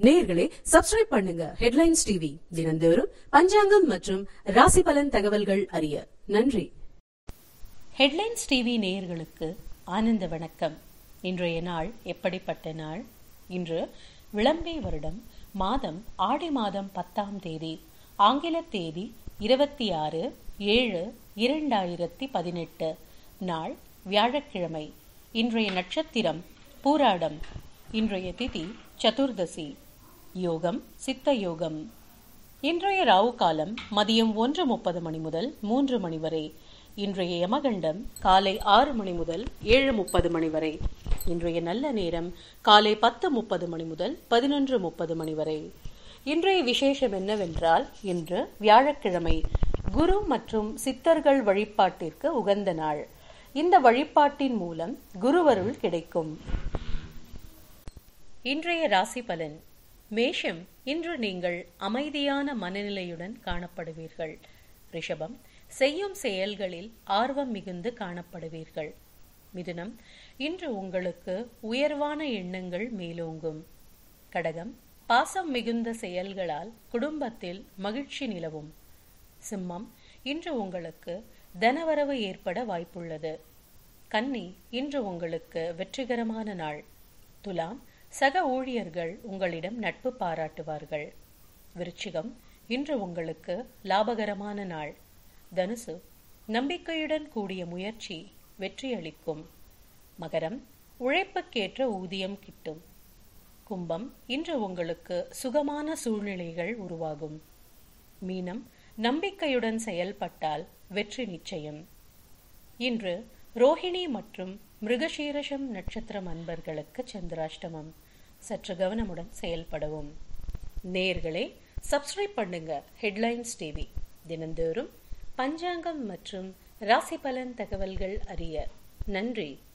நேயர்களே சப்ஸ்கிரைப் பண்ணுங்க headlines TV தினந்தோறும் பஞ்சாங்கம் மற்றும் ராசி பலன் தகவல்கள் அறிய நன்றி ஹெட்லைன்ஸ் டிவி நேயர்களுக்கு ஆனந்த வணக்கம் இன்றைய நாள் எப்படிப்பட்ட நாள் இன்று விளம்பே வருடம் மாதம் ஆடி மாதம் பத்தாம் தேதி ஆங்கில தேதி இருபத்தி ஆறு ஏழு இரண்டாயிரத்தி பதினெட்டு நாள் வியாழக்கிழமை இன்றைய நட்சத்திரம் பூராடம் இன்றைய திதி சதுர்தசி யோகம் சித்த யோகம் இன்றைய ராவு காலம் மதியம் ஒன்று முப்பது மணி முதல் மூன்று மணி வரை இன்றைய யமகண்டம் காலை ஆறு மணி முதல் ஏழு முப்பது மணி வரை இன்றைய நல்ல நேரம் காலை பத்து முப்பது மணி முதல் பதினொன்று முப்பது மணி வரை இன்றைய விசேஷம் என்னவென்றால் இன்று வியாழக்கிழமை குரு மற்றும் சித்தர்கள் வழிபாட்டிற்கு உகந்த நாள் இந்த வழிபாட்டின் மூலம் குருவருள் கிடைக்கும் இன்றைய ராசி பலன் மேஷம் இன்று நீங்கள் அமைதியான மனநிலையுடன் காணப்படுவீர்கள் ரிஷபம் செய்யும் செயல்களில் ஆர்வம் மிகுந்து காணப்படுவீர்கள் மிதுனம் இன்று உங்களுக்கு உயர்வான எண்ணங்கள் மேலோங்கும் கடகம் பாசம் மிகுந்த செயல்களால் குடும்பத்தில் மகிழ்ச்சி நிலவும் சிம்மம் இன்று உங்களுக்கு தனவரவு ஏற்பட வாய்ப்புள்ளது கன்னி இன்று உங்களுக்கு வெற்றிகரமான நாள் துலாம் சக ஊழியர்கள் உங்களிடம் நட்பு பாராட்டுவார்கள் விருச்சிகம் இன்று உங்களுக்கு லாபகரமான நாள் தனுசு நம்பிக்கையுடன் கூடிய முயற்சி வெற்றியளிக்கும் மகரம் உழைப்புக்கேற்ற ஊதியம் கிட்டும் கும்பம் இன்று உங்களுக்கு சுகமான சூழ்நிலைகள் உருவாகும் மீனம் நம்பிக்கையுடன் செயல்பட்டால் வெற்றி நிச்சயம் இன்று ரோஹிணி மற்றும் மிருகசீரஷம் நட்சத்திரம் அன்பர்களுக்கு சந்திராஷ்டமம் சற்று கவனமுடன் செயல்படவும் நேர்களே சப்ஸ்கிரைப் பண்ணுங்க ஹெட்லைன்ஸ் டிவி தினந்தோறும் பஞ்சாங்கம் மற்றும் ராசி பலன் தகவல்கள் அறிய நன்றி